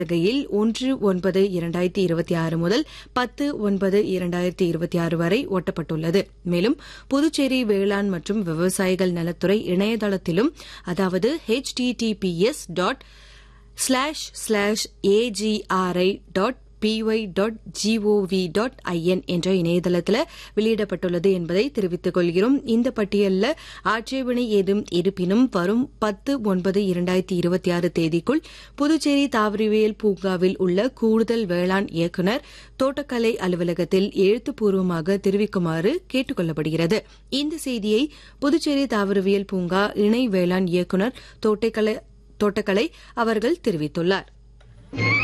பலகையில் ஒன்று ஒன்பது இரண்டாயிரத்தி இருபத்தி ஆறு முதல் பத்து ஒன்பது இரண்டாயிரத்தி இருபத்தி ஆறு வரை ஒட்டப்பட்டுள்ளது மேலும் புதுச்சேரி வேளாண் மற்றும் விவசாயிகள் நலத்துறை இணையதளத்திலும் அதாவது HTTPS dot slash slash AGRI dot PY dot GOV dot IN என்ற இணையதளத்தில் வெளியிடப்பட்டுள்ளது என்பதை தெரிவித்துக் கொள்கிறோம் இந்த பட்டியலில் ஆட்சேபனை ஏதும் இருப்பினும் வரும் பத்து ஒன்பது இரண்டாயிரத்தி இருபத்தி ஆறு தேதிக்குள் புதுச்சேரி தாவரவியல் பூங்காவில் உள்ள கூடுதல் வேளாண் இயக்குநர் தோட்டக்கலை அலுவலகத்தில் எழுத்துப்பூர்வமாக தெரிவிக்குமாறு கேட்டுக் கொள்ளப்படுகிறது இந்த செய்தியை புதுச்சேரி தாவரவியல் பூங்கா இணை வேளாண் இயக்குநர் தோட்டக்கலை அவர்கள் தெரிவித்துள்ளார்